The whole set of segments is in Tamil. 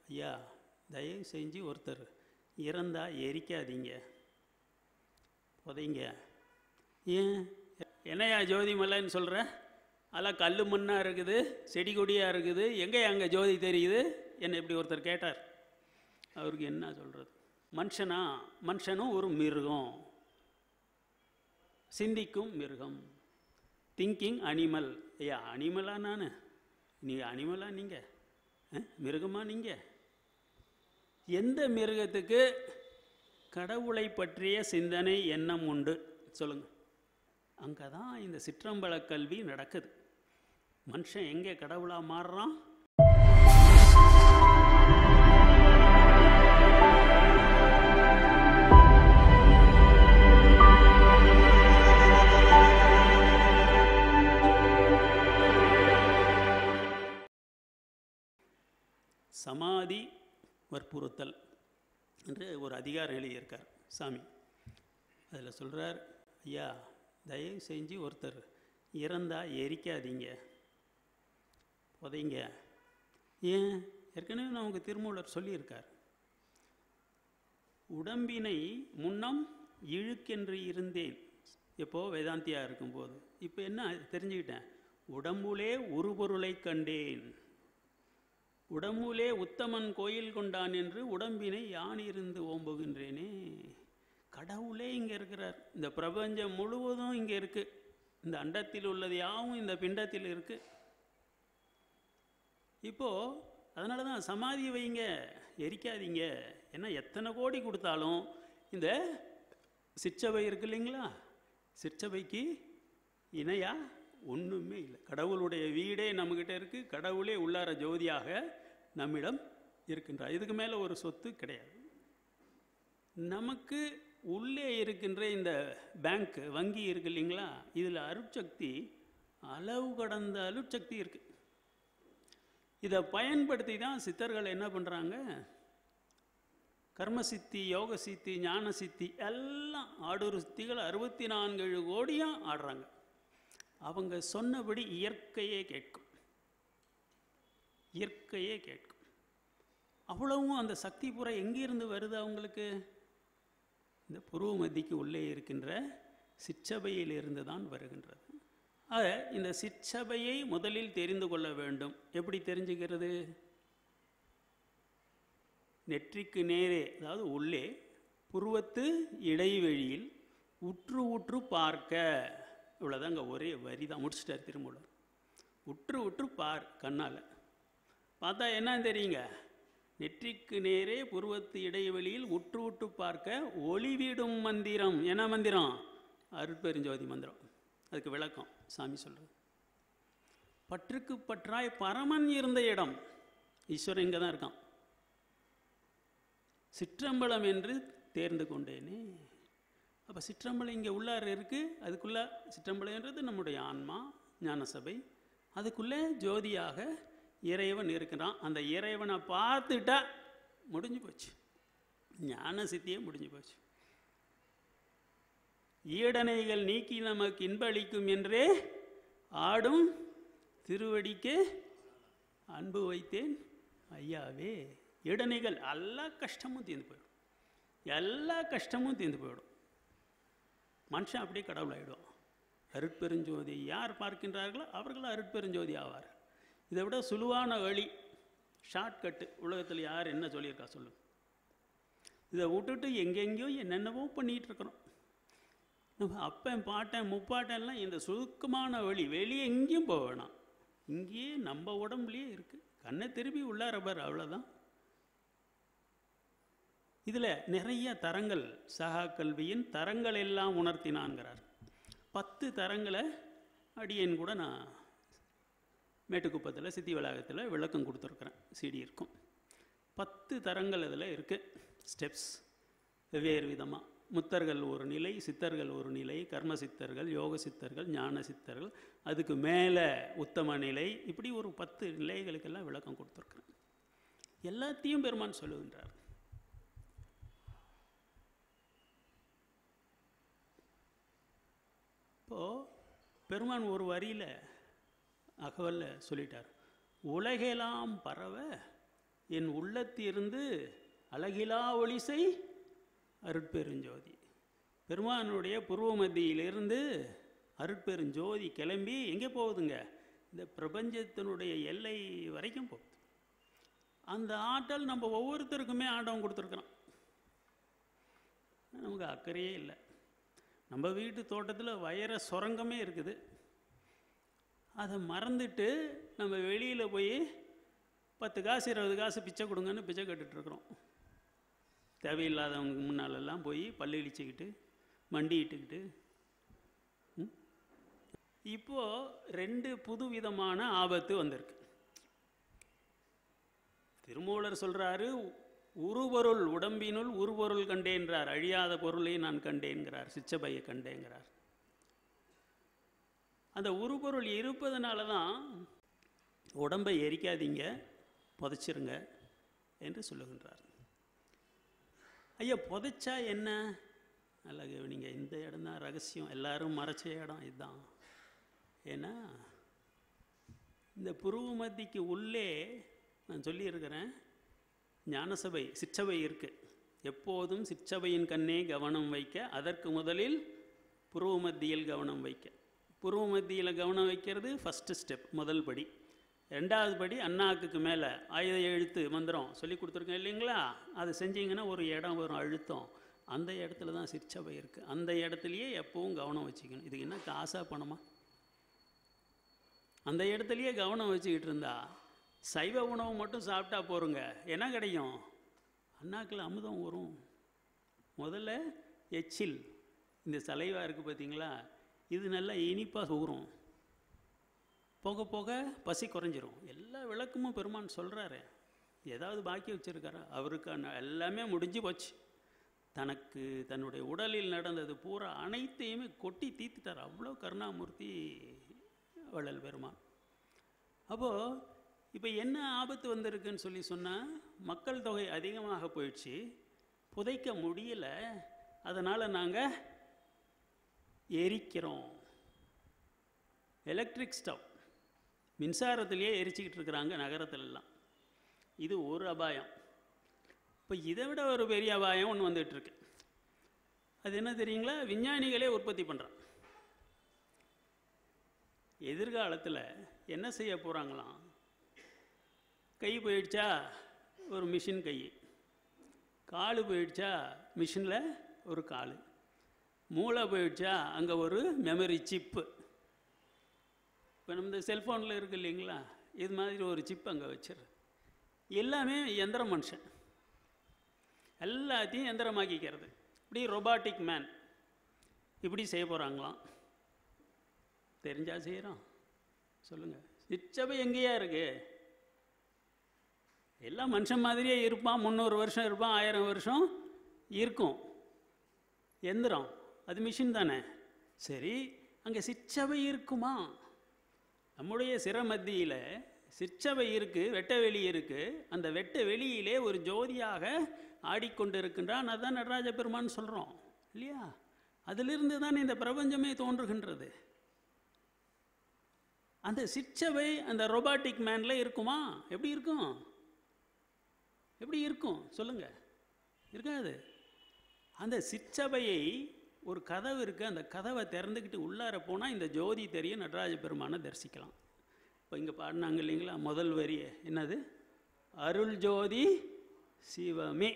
ஐயா தயவு செஞ்சு ஒருத்தர் இறந்தா எரிக்காதீங்க புதைங்க ஏன் என்னையா ஜோதி மலைன்னு சொல்கிற அதெல்லாம் கல் மண்ணாக இருக்குது செடி கொடியாக இருக்குது எங்கே அங்கே ஜோதி தெரியுது என்ன இப்படி ஒருத்தர் கேட்டார் அவருக்கு என்ன சொல்கிறது மனுஷனா மனுஷனும் ஒரு மிருகம் சிந்திக்கும் மிருகம் திங்கிங் அனிமல் ஐயா அனிமலா நான் நீ அனிமலா நீங்கள் மிருகமா நீங்கள் எந்த மிருகத்துக்கு கடவுளை பற்றிய சிந்தனை எண்ணம் உண்டு சொல்லுங்கள் அங்கே தான் இந்த சிற்றம்பல கல்வி நடக்குது மனுஷன் எங்கே கடவுளாக மாறுறான் சமாதி வற்புறுத்தல் என்று ஒரு அதிகாரம் எழுதியிருக்கார் சாமி அதில் சொல்கிறார் ஐயா தயவு செஞ்சு ஒருத்தர் இறந்தா எரிக்காதீங்க புதைங்க ஏன் ஏற்கனவே நமக்கு திருமூலர் சொல்லியிருக்கார் உடம்பினை முன்னம் இழுக்கென்று இருந்தேன் எப்போ வேதாந்தியா இருக்கும்போது இப்போ என்ன தெரிஞ்சுக்கிட்டேன் உடம்புலே உருபொருளை கண்டேன் உடம்புலே உத்தமன் கோயில் கொண்டான் என்று உடம்பினை யான் இருந்து ஓம்புகின்றேனே கடவுளே இங்கே இருக்கிறார் இந்த பிரபஞ்சம் முழுவதும் இங்கே இருக்கு இந்த அண்டத்தில் உள்ளது யாவும் இந்த பிண்டத்தில் இருக்கு இப்போ அதனால தான் சமாதி வைங்க எரிக்காதீங்க ஏன்னா எத்தனை கோடி கொடுத்தாலும் இந்த சிற்சபை இருக்கு இல்லைங்களா சிற்சபைக்கு இணையா ஒன்றுமே இல்லை கடவுளுடைய வீடே நம்மக்கிட்ட இருக்கு கடவுளே உள்ளார ஜோதியாக நம்மிடம் இருக்கின்றார் இதுக்கு மேலே ஒரு சொத்து கிடையாது நமக்கு உள்ளே இருக்கின்ற இந்த பேங்க் வங்கி இருக்கு இல்லைங்களா இதில் அருட்சக்தி அளவு கடந்த அருட்சக்தி இருக்கு இதை பயன்படுத்தி தான் சித்தர்கள் என்ன பண்ணுறாங்க கர்மசித்தி யோக சித்தி ஞான சித்தி எல்லாம் ஆடூர் சித்திகள் அறுபத்தி நான்கு கோடியும் ஆடுறாங்க அவங்க சொன்னபடி இயற்கையே கேட்கும் இயற்கையே கேட்கும் அவ்வளவும் அந்த சக்தி புற எங்கிருந்து வருது அவங்களுக்கு இந்த புருவ மத்திக்கு உள்ளே இருக்கின்ற சிற்றபையிலிருந்து தான் வருகின்றது ஆக இந்த சிற்றபையை முதலில் தெரிந்து கொள்ள வேண்டும் எப்படி தெரிஞ்சுக்கிறது நெற்றிக்கு நேரே அதாவது உள்ளே புருவத்து இடைவெளியில் உற்று உற்று பார்க்க இவ்வளோதாங்க ஒரே வரி தான் முடிச்சிட்டார் திருமூலர் உற்று உற்று பார் கண்ணால் பார்த்தா என்ன தெரியுங்க நெற்றிக்கு நேரே புருவத்து இடைவெளியில் உற்று உற்று பார்க்க ஒளிவிடும் மந்திரம் என்ன மந்திரம் அருட்பெருஞ்சோதி மந்திரம் அதுக்கு விளக்கம் சாமி சொல்கிறது பற்றுக்கு பற்றாய் பரமன் இருந்த இடம் ஈஸ்வரன் இங்கே தான் இருக்கான் சிற்றம்பலம் என்று தேர்ந்து கொண்டேனே அப்போ சிற்றம்பலம் இங்கே உள்ளார இருக்குது அதுக்குள்ளே சிற்றம்பலம்ன்றது நம்முடைய ஆன்மா ஞானசபை அதுக்குள்ளே ஜோதியாக இறைவன் இருக்கிறான் அந்த இறைவனை பார்த்துட்டா முடிஞ்சு போச்சு ஞான சித்தியே முடிஞ்சு போச்சு ஈடனைகள் நீக்கி நமக்கு இன்ப அளிக்கும் என்றே ஆடும் திருவடிக்கு அன்பு வைத்தேன் ஐயாவே இடனைகள் எல்லா கஷ்டமும் தீர்ந்து போயிடும் எல்லா கஷ்டமும் தீர்ந்து போயிடும் மனுஷன் அப்படியே கடவுள் ஆகிடுவான் அருட்பெருஞ்சோதி யார் பார்க்கின்றார்களோ அவர்களும் அருட்பெருஞ்சோதி ஆவார் இதை விட சுலுவான வழி ஷார்ட்கட்டு உலகத்தில் யார் என்ன சொல்லியிருக்கா சொல்லு இதை விட்டுட்டு எங்கெங்கேயோ என்னென்னவோ பண்ணிகிட்டு இருக்கிறோம் நம்ம அப்பன் பாட்டன் முப்பாட்டன்லாம் இந்த சுருக்கமான வழி வெளியே எங்கேயும் போக வேணாம் இங்கேயே நம்ம உடம்புலையே இருக்குது கண்ணை திருப்பி உள்ளார பார் அவ்வளோதான் இதில் நிறைய தரங்கள் சகா கல்வியின் தரங்கள் எல்லாம் உணர்த்தினான்கிறார் பத்து தரங்களை அடியேன் கூட நான் மேட்டுக்குப்பத்தில் சித்தி வளாகத்தில் விளக்கம் கொடுத்துருக்குறேன் சிடி இருக்கும் பத்து தரங்கள் இதில் இருக்குது ஸ்டெப்ஸ் வெவ்வேறு விதமாக முத்தர்கள் ஒரு நிலை சித்தர்கள் ஒரு நிலை கர்ம சித்தர்கள் யோக சித்தர்கள் ஞான சித்தர்கள் அதுக்கு மேலே உத்தம நிலை இப்படி ஒரு பத்து நிலைகளுக்கெல்லாம் விளக்கம் கொடுத்துருக்குறேன் எல்லாத்தையும் பெருமான் சொல்லுகின்றார் இப்போது பெருமான் ஒரு வரியில் அகவலில் சொல்லிட்டார் உலகெல்லாம் பரவ என் உள்ளத்திலிருந்து அழகிலா ஒளிசை அருட்பெருஞ்சோதி பெருமானுடைய புருவ மத்தியிலிருந்து அருட்பெருஞ்சோதி கிளம்பி எங்கே போகுதுங்க இந்த பிரபஞ்சத்தினுடைய எல்லை வரைக்கும் போகுது அந்த ஆற்றல் நம்ம ஒவ்வொருத்தருக்குமே ஆண்டவன் கொடுத்துருக்குறான் நமக்கு அக்கறையே இல்லை நம்ம வீட்டு தோட்டத்தில் வயர சுரங்கமே இருக்குது அதை மறந்துட்டு நம்ம வெளியில் போய் பத்து காசு இருபது காசு பிச்சை கொடுங்கன்னு பிச்சை கேட்டுட்ருக்குறோம் தேவையில்லாதவங்க முன்னாலெல்லாம் போய் பல்லு இழிச்சுக்கிட்டு மண்டிக்கிட்டுக்கிட்டு ம்? இப்போ ரெண்டு புது விதமான ஆபத்து வந்திருக்கு திருமூலர் சொல்றாரு உருபொருள் உடம்பினுள் உருபொருள் கண்டேன்றார் அழியாத பொருளை நான் கண்டேன்கிறார் சிச்சபையை கண்டேங்கிறார் அந்த உருபொருள் இருப்பதனால தான் உடம்பை எரிக்காதீங்க புதைச்சிருங்க என்று சொல்லுகின்றார் ஐயா புதைச்சா என்ன நல்லா கவனிங்க இந்த இடம் தான் ரகசியம் எல்லாரும் மறைச்ச இடம் இதுதான் ஏன்னா இந்த புருவ மத்திக்கு உள்ளே நான் சொல்லியிருக்கிறேன் ஞானசபை சிற்றபை இருக்கு எப்போதும் சிற்றபையின் கண்ணே கவனம் வைக்க அதற்கு முதலில் புருவ மத்தியில் கவனம் வைக்க புருவ மத்தியில் கவனம் வைக்கிறது ஃபஸ்ட்டு ஸ்டெப் முதல் படி ரெண்டாவது படி அண்ணாக்குக்கு மேலே ஆயுத எழுத்து மந்திரம் சொல்லி கொடுத்துருக்கேன் இல்லைங்களா அது செஞ்சீங்கன்னா ஒரு இடம் வரும் அழுத்தம் அந்த இடத்துல தான் சிற்சபை இருக்குது அந்த இடத்துலையே எப்பவும் கவனம் வச்சுக்கணும் இதுக்கு என்ன காசா பணமா அந்த இடத்துலையே கவனம் வச்சுக்கிட்டு இருந்தா சைவ உணவு மட்டும் சாப்பிட்டா போருங்க என்ன கிடைக்கும் அண்ணாக்கில் அமுதம் வரும் முதல்ல எச்சில் இந்த சலைவா இருக்குது பார்த்தீங்களா இது நல்லா இனிப்பாக ஊறும் போக போக பசி குறைஞ்சிரும் எல்லா விளக்கமும் பெருமான் சொல்கிறாரு ஏதாவது பாக்கி வச்சுருக்காரா அவருக்கான எல்லாமே முடிஞ்சு போச்சு தனக்கு தன்னுடைய உடலில் நடந்தது பூரா அனைத்தையுமே கொட்டி தீர்த்துட்டார் அவ்வளோ கருணாமூர்த்தி வள்ளல் பெருமான் அப்போது இப்போ என்ன ஆபத்து வந்திருக்குன்னு சொல்லி சொன்னால் மக்கள் தொகை அதிகமாக போயிடுச்சு புதைக்க முடியல அதனால் நாங்கள் எரிக்கிறோம் எலக்ட்ரிக் ஸ்டவ் மின்சாரத்திலேயே எரிச்சிக்கிட்டு இருக்கிறாங்க நகரத்துலலாம் இது ஒரு அபாயம் இப்போ இதை விட ஒரு பெரிய அபாயம் ஒன்று வந்துகிட்ருக்கு அது என்ன தெரியுங்களா விஞ்ஞானிகளே உற்பத்தி பண்ணுறான் எதிர்காலத்தில் என்ன செய்ய போகிறாங்களாம் கை போயிடுச்சா ஒரு மிஷின் கை கால் போயிடுச்சா மிஷினில் ஒரு கால் மூளை போயிடுச்சா அங்கே ஒரு மெமரி சிப்பு இப்போ நம்ம இந்த செல்ஃபோனில் இருக்கு இல்லைங்களா இது மாதிரி ஒரு சிப் அங்கே வச்சிரு எல்லாமே எந்திர மனுஷன் எல்லாத்தையும் எந்திரமாக்கிக்கிறது இப்படி ரொபாட்டிக் மேன் இப்படி செய்ய போகிறாங்களாம் தெரிஞ்சா செய்கிறோம் சொல்லுங்கள் சிற்றபை எங்கேயா இருக்கு எல்லாம் மனுஷன் மாதிரியே இருப்பான் முந்நூறு வருஷம் இருப்பான் ஆயிரம் வருஷம் இருக்கும் எந்திரம் அது மிஷின் தானே சரி அங்கே சிற்றபை இருக்குமா நம்முடைய சிற மத்தியில் சிற்றபை இருக்குது வெட்ட வெளி இருக்குது அந்த வெட்ட வெளியிலே ஒரு ஜோதியாக ஆடிக்கொண்டிருக்கின்றான் அதான் நடராஜ பெருமான் சொல்கிறோம் இல்லையா அதிலிருந்து தான் இந்த பிரபஞ்சமே தோன்றுகின்றது அந்த சிற்றவை அந்த ரொபாட்டிக் மேனில் இருக்குமா எப்படி இருக்கும் எப்படி இருக்கும் சொல்லுங்க இருக்காது அந்த சிற்றபையை ஒரு கதவு இருக்குது அந்த கதவை திறந்துக்கிட்டு உள்ளார போனால் இந்த ஜோதி தெரியும் நடராஜ பெருமானை தரிசிக்கலாம் இப்போ இங்கே பாடினாங்க இல்லைங்களா முதல் வரி என்னது அருள் ஜோதி சிவமே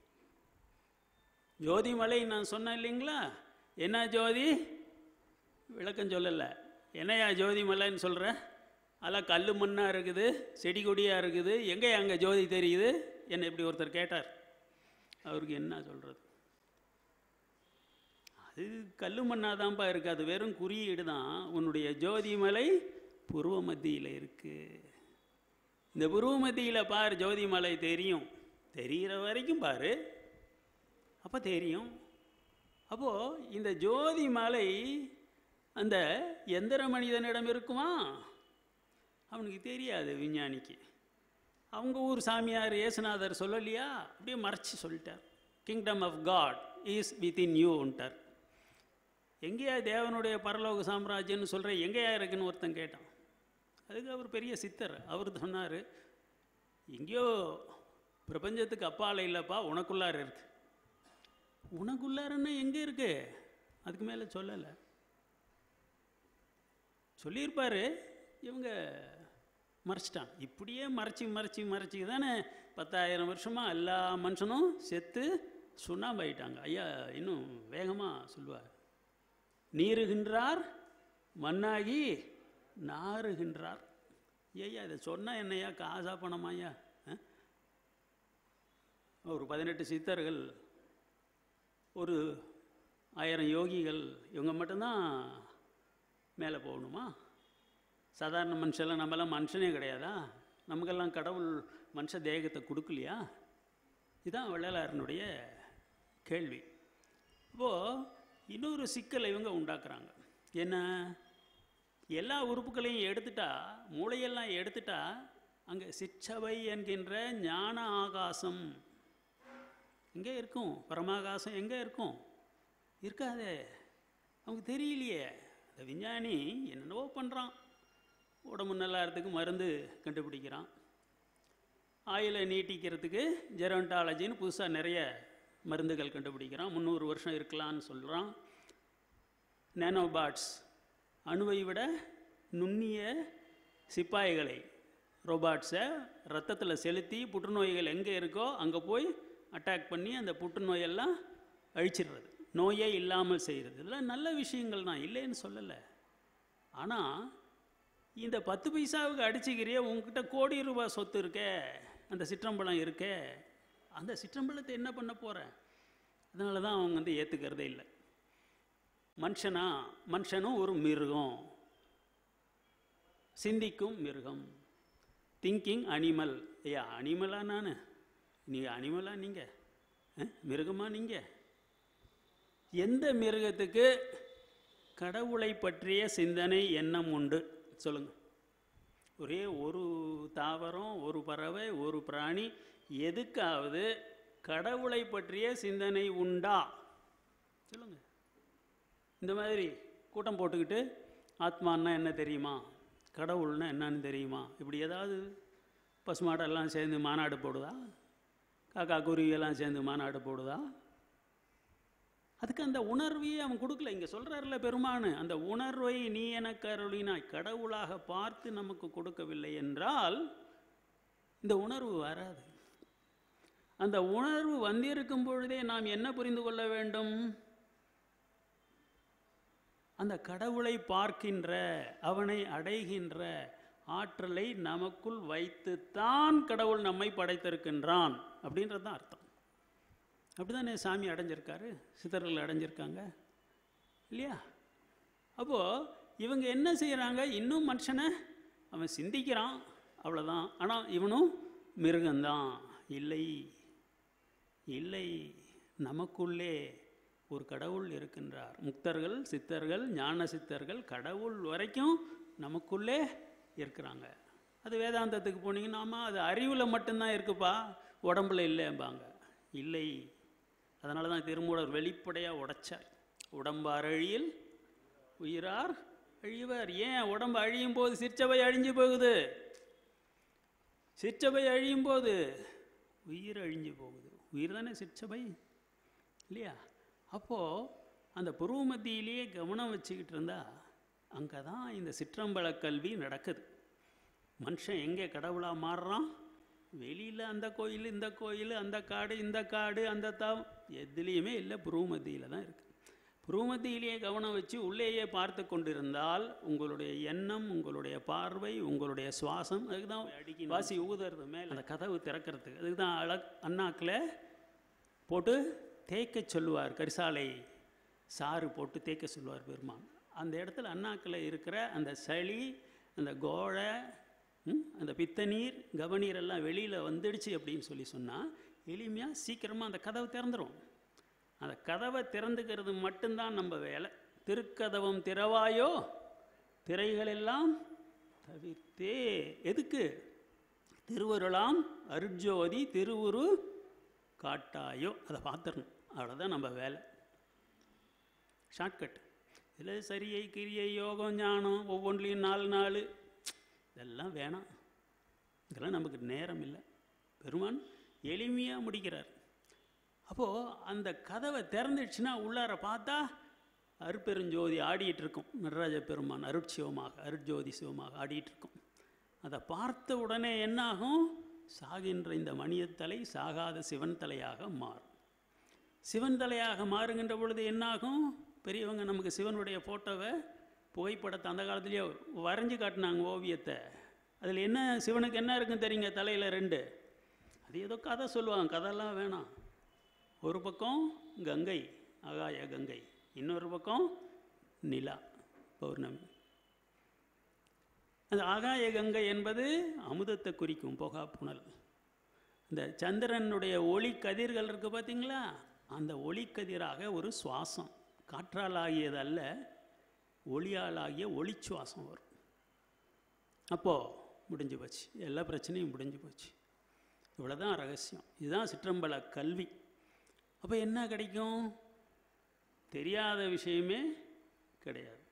ஜோதிமலை நான் சொன்னேன் இல்லைங்களா என்ன ஜோதி விளக்கம் சொல்லலை என்னையா ஜோதிமலைன்னு சொல்கிற அதெல்லாம் கல் மண்ணாக இருக்குது செடி கொடியாக இருக்குது எங்கே அங்கே ஜோதி தெரியுது என்ன இப்படி ஒருத்தர் கேட்டார் அவருக்கு என்ன சொல்கிறது அது கல் மண்ணாக தான்ப்பா இருக்குது அது வெறும் குறியீடு தான் உன்னுடைய ஜோதிமலை புருவ மத்தியில் இருக்குது இந்த புருவ மத்தியில் பார் ஜோதிமலை தெரியும் தெரிகிற வரைக்கும் பாரு அப்போ தெரியும் அப்போது இந்த ஜோதி மலை அந்த எந்திர மனிதனிடம் இருக்குமா அவனுக்கு தெரியாது விஞ்ஞானிக்கு அவங்க ஊர் சாமியார் ஏசுநாதர் சொல்லலையா அப்படியே மறைச்சி சொல்லிட்டார் kingdom of God is within யூன்ட்டார் எங்கேயா தேவனுடைய பரலோக சாம்ராஜ்யம்னு சொல்கிற எங்கேயா இருக்குன்னு ஒருத்தன் கேட்டான் அதுக்கு அவர் பெரிய சித்தர் அவர் சொன்னார் எங்கேயோ பிரபஞ்சத்துக்கு அப்பால இல்லைப்பா உனக்குள்ளார இருக்கு உனக்குள்ளாரன்னா எங்கே இருக்கு அதுக்கு மேலே சொல்லலை சொல்லியிருப்பாரு இவங்க மறைச்சிட்டான் இப்படியே மறைச்சி மறைச்சி மறைச்சி தானே பத்தாயிரம் வருஷமாக எல்லா மனுஷனும் செத்து சுண்ணாம்பாயிட்டாங்க ஐயா இன்னும் வேகமாக சொல்லுவார் நீருகின்றார் மண்ணாகி நாறுகின்றார் ஐயா இதை சொன்னால் என்னையா காசா பணமாய்யா ஆ? ஒரு பதினெட்டு சித்தர்கள் ஒரு ஆயிரம் யோகிகள் இவங்க மட்டும்தான் மேலே போகணுமா சாதாரண மனுஷெல்லாம் நம்மலாம் மனுஷனே கிடையாதா நமக்கெல்லாம் கடவுள் மனுஷ தேகத்தை கொடுக்கலையா இதுதான் வள்ளலாரனுடைய கேள்வி இப்போது இன்னொரு சிக்கலை இவங்க உண்டாக்குறாங்க என்ன எல்லா உறுப்புகளையும் எடுத்துட்டா மூளையெல்லாம் எடுத்துட்டா அங்கே சிற்றவை என்கின்ற ஞான ஆகாசம் எங்கே இருக்கும் பரமாகாசம் எங்கே இருக்கும் இருக்காதே அவங்க தெரியலையே அந்த விஞ்ஞானி என்னென்னவோ பண்ணுறான் உடம்பு நல்லாகிறதுக்கு மருந்து கண்டுபிடிக்கிறான் ஆயிலை நீட்டிக்கிறதுக்கு ஜெரோண்டாலஜின்னு புதுசாக நிறைய மருந்துகள் கண்டுபிடிக்கிறான் முந்நூறு வருஷம் இருக்கலான்னு சொல்கிறான் நேனோபாட்ஸ் அணுவை விட நுண்ணிய சிப்பாய்களை ரோபாட்ஸை ரத்தத்தில் செலுத்தி புற்றுநோய்கள் எங்கே இருக்கோ அங்கே போய் அட்டாக் பண்ணி அந்த புற்றுநோயெல்லாம் அழிச்சிடுறது நோயே இல்லாமல் செய்கிறது இதெல்லாம் நல்ல விஷயங்கள் தான் இல்லைன்னு சொல்லலை ஆனால் இந்த பத்து பைசாவுக்கு அடிச்சுக்கிறியே உங்ககிட்ட கோடி ரூபாய் சொத்து இருக்கே அந்த சிற்றம்பலம் இருக்கே அந்த சிற்றம்பலத்தை என்ன பண்ண போகிற அதனால தான் அவங்க வந்து ஏற்றுக்கிறதே இல்லை மனுஷனா மனுஷனும் ஒரு மிருகம் சிந்திக்கும் மிருகம் திங்கிங் அனிமல் ஐயா அனிமலா நான் நீங்கள் அனிமலா நீங்கள் மிருகமா நீங்கள் எந்த மிருகத்துக்கு கடவுளை பற்றிய சிந்தனை எண்ணம் உண்டு சொல்லுங்கள் ஒரே ஒரு தாவரம் ஒரு பறவை ஒரு பிராணி எதுக்காவது கடவுளை பற்றிய சிந்தனை உண்டா சொல்லுங்க இந்த மாதிரி கூட்டம் போட்டுக்கிட்டு ஆத்மான்னா என்ன தெரியுமா கடவுள்னா என்னன்னு தெரியுமா இப்படி ஏதாவது பசுமாடெல்லாம் சேர்ந்து மாநாடு போடுதா காக்கா குருவியெல்லாம் சேர்ந்து மாநாடு போடுதா அதுக்கு அந்த உணர்வையே அவன் கொடுக்கல இங்கே சொல்கிறார்ல பெருமானு அந்த உணர்வை நீ எனக்கு அருளினாய் கடவுளாக பார்த்து நமக்கு கொடுக்கவில்லை என்றால் இந்த உணர்வு வராது அந்த உணர்வு வந்திருக்கும் பொழுதே நாம் என்ன புரிந்து கொள்ள வேண்டும் அந்த கடவுளை பார்க்கின்ற அவனை அடைகின்ற ஆற்றலை நமக்குள் வைத்துத்தான் கடவுள் நம்மை படைத்திருக்கின்றான் அப்படின்றது தான் அர்த்தம் அப்படிதானே சாமி அடைஞ்சிருக்காரு சித்தர்கள் அடைஞ்சிருக்காங்க இல்லையா அப்போது இவங்க என்ன செய்கிறாங்க இன்னும் மனுஷனை அவன் சிந்திக்கிறான் அவ்வளோதான் ஆனால் இவனும் மிருகந்தான் இல்லை இல்லை நமக்குள்ளே ஒரு கடவுள் இருக்கின்றார் முக்தர்கள் சித்தர்கள் ஞான சித்தர்கள் கடவுள் வரைக்கும் நமக்குள்ளே இருக்கிறாங்க அது வேதாந்தத்துக்கு போனீங்கன்னா ஆமாம் அது அறிவில் மட்டும்தான் இருக்குப்பா உடம்புல இல்லைம்பாங்க இல்லை அதனால தான் திருமூலர் வெளிப்படையாக உடைச்சார் உடம்பார் அழியில் உயிரார் அழிவர் ஏன் உடம்பு அழியும் போது சிற்சபை அழிஞ்சு போகுது சிற்சபை அழியும் போது உயிர் அழிஞ்சு போகுது உயிர் தானே சிற்சபை இல்லையா அப்போது அந்த புருவ மத்தியிலேயே கவனம் வச்சுக்கிட்டு இருந்தா அங்கே தான் இந்த சிற்றம்பல கல்வி நடக்குது மனுஷன் எங்கே கடவுளாக மாறுறான் வெளியில் அந்த கோயில் இந்த கோயில் அந்த காடு இந்த காடு அந்த தாவம் எதுலேயுமே இல்லை புருவமத்தியில் தான் இருக்குது புருவமத்தியிலேயே கவனம் வச்சு உள்ளேயே பார்த்து கொண்டிருந்தால் உங்களுடைய எண்ணம் உங்களுடைய பார்வை உங்களுடைய சுவாசம் அதுக்கு தான் அடிக்கி வாசி ஊதுறது மேலே அந்த கதவு திறக்கிறதுக்கு அதுக்கு தான் அழ அண்ணாக்கில் போட்டு தேய்க்க சொல்லுவார் கரிசாலை சாறு போட்டு தேய்க்க சொல்லுவார் பெருமான் அந்த இடத்துல அண்ணாக்கில் இருக்கிற அந்த சளி அந்த கோழை ம், அந்த பித்தநீர் கவநீர் எல்லாம் வெளியில் வந்துடுச்சு அப்படின்னு சொல்லி சொன்னால் எளிமையாக சீக்கிரமாக அந்த கதவு திறந்துரும் அந்த கதவை திறந்துக்கிறது மட்டும்தான் நம்ம வேலை திருக்கதவம் திறவாயோ திரைகளெல்லாம் தவிர்த்தே எதுக்கு திருவருளாம் அருட்ஜோதி திருவுரு காட்டாயோ அதை பார்த்துடணும் அவ்வளோதான் நம்ம வேலை ஷார்ட்கட் இதில் சரியை கிரியை யோகம் ஞானம் ஒவ்வொன்றிலையும் நாலு நாலு இதெல்லாம் வேணாம் இதெல்லாம் நமக்கு நேரம் இல்லை பெருமான் எளிமையாக முடிக்கிறார் அப்போது அந்த கதவை திறந்துடுச்சுன்னா உள்ளார பார்த்தா அருட்பெருஞ்சோதி ஆடிட்டு இருக்கும் நடராஜ பெருமான் அருட்சிவமாக அருட்ஜோதி சிவமாக ஆடிட்டு இருக்கும் அதை பார்த்த உடனே என்னாகும் சாகின்ற இந்த மணியத்தலை சாகாத சிவன் தலையாக மாறும் சிவன் தலையாக மாறுகின்ற பொழுது என்னாகும் பெரியவங்க நமக்கு சிவனுடைய ஃபோட்டோவை புகைப்படத்தை அந்த காலத்துலேயே வரைஞ்சி காட்டினாங்க ஓவியத்தை அதில் என்ன சிவனுக்கு என்ன இருக்குன்னு தெரியுங்க தலையில் ரெண்டு அது ஏதோ கதை சொல்லுவாங்க கதைலாம் வேணாம் ஒரு பக்கம் கங்கை ஆகாய கங்கை இன்னொரு பக்கம் நிலா பௌர்ணமி அந்த ஆகாய கங்கை என்பது அமுதத்தை குறிக்கும் புகா புனல் இந்த சந்திரனுடைய ஒளி கதிர்கள் இருக்கு பார்த்தீங்களா அந்த ஒளி கதிராக ஒரு சுவாசம் காற்றால் ஆகியது அல்ல ஒளியால் ஆகிய ஒளி சுவாசம் வரும் அப்போது முடிஞ்சு போச்சு எல்லா பிரச்சனையும் முடிஞ்சு போச்சு இவ்வளோதான் ரகசியம் இதுதான் சிற்றம்பல கல்வி அப்போ என்ன கிடைக்கும் தெரியாத விஷயமே கிடையாது